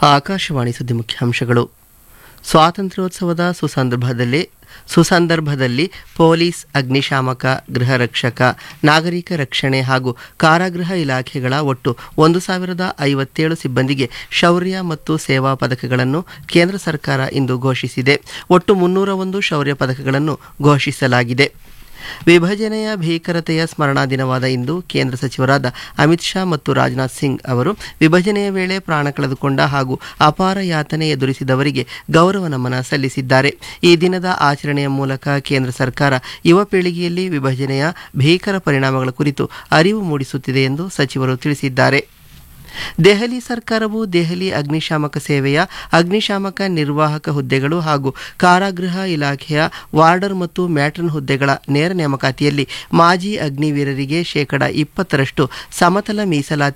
ಆಕಾಶವಾಣಿ ಸುದ್ದಿ ಮುಖ್ಯಾಂಶಗಳು ಸ್ವಾತಂತ್ರ್ಯೋತ್ಸವದ ಸುಸಂದರ್ಭದಲ್ಲಿ ಸುಸಂದರ್ಭದಲ್ಲಿ ಪೊಲೀಸ್ ಅಗ್ನಿಶಾಮಕ ಗೃಹ ರಕ್ಷಕ ನಾಗರಿಕ ರಕ್ಷಣೆ ಹಾಗೂ ಕಾರಾಗೃಹ ಇಲಾಖೆಗಳ ಒಟ್ಟು ಒಂದು ಸಾವಿರದ ಐವತ್ತೇಳು ಸಿಬ್ಬಂದಿಗೆ ಶೌರ್ಯ ಮತ್ತು ಸೇವಾ ಪದಕಗಳನ್ನು ಕೇಂದ್ರ ಸರ್ಕಾರ ಇಂದು ಘೋಷಿಸಿದೆ ಒಟ್ಟು ಮುನ್ನೂರ ಒಂದು ಶೌರ್ಯ ಪದಕಗಳನ್ನು ಘೋಷಿಸಲಾಗಿದೆ ವಿಭಜನೆಯ ಭೀಕರತೆಯ ಸ್ಮರಣಾ ದಿನವಾದ ಇಂದು ಕೇಂದ್ರ ಸಚಿವರಾದ ಅಮಿತ್ ಶಾ ಮತ್ತು ರಾಜನಾಥ್ ಸಿಂಗ್ ಅವರು ವಿಭಜನೆಯ ವೇಳೆ ಪ್ರಾಣ ಕಳೆದುಕೊಂಡ ಹಾಗೂ ಅಪಾರ ಯಾತನೆ ಎದುರಿಸಿದವರಿಗೆ ಗೌರವ ನಮನ ಸಲ್ಲಿಸಿದ್ದಾರೆ ಈ ದಿನದ ಆಚರಣೆಯ ಮೂಲಕ ಕೇಂದ್ರ ಸರ್ಕಾರ ಯುವ ಪೀಳಿಗೆಯಲ್ಲಿ ವಿಭಜನೆಯ ಭೀಕರ ಪರಿಣಾಮಗಳ ಕುರಿತು ಅರಿವು ಮೂಡಿಸುತ್ತಿದೆ ಎಂದು ಸಚಿವರು ತಿಳಿಸಿದ್ದಾರೆ ದೆಹಲಿ ಸರ್ಕಾರವು ದೆಹಲಿ ಅಗ್ನಿಶಾಮಕ ಸೇವೆಯ ಅಗ್ನಿಶಾಮಕ ನಿರ್ವಾಹಕ ಹುದ್ದೆಗಳು ಹಾಗೂ ಕಾರಾಗೃಹ ಇಲಾಖೆಯ ವಾರ್ಡರ್ ಮತ್ತು ಮ್ಯಾಟ್ರನ್ ಹುದ್ದೆಗಳ ನೇರ ನೇಮಕಾತಿಯಲ್ಲಿ ಮಾಜಿ ಅಗ್ನಿವೀರರಿಗೆ ಶೇಕಡ ಇಪ್ಪತ್ತರಷ್ಟು ಸಮತಲ ಮೀಸಲಾತಿ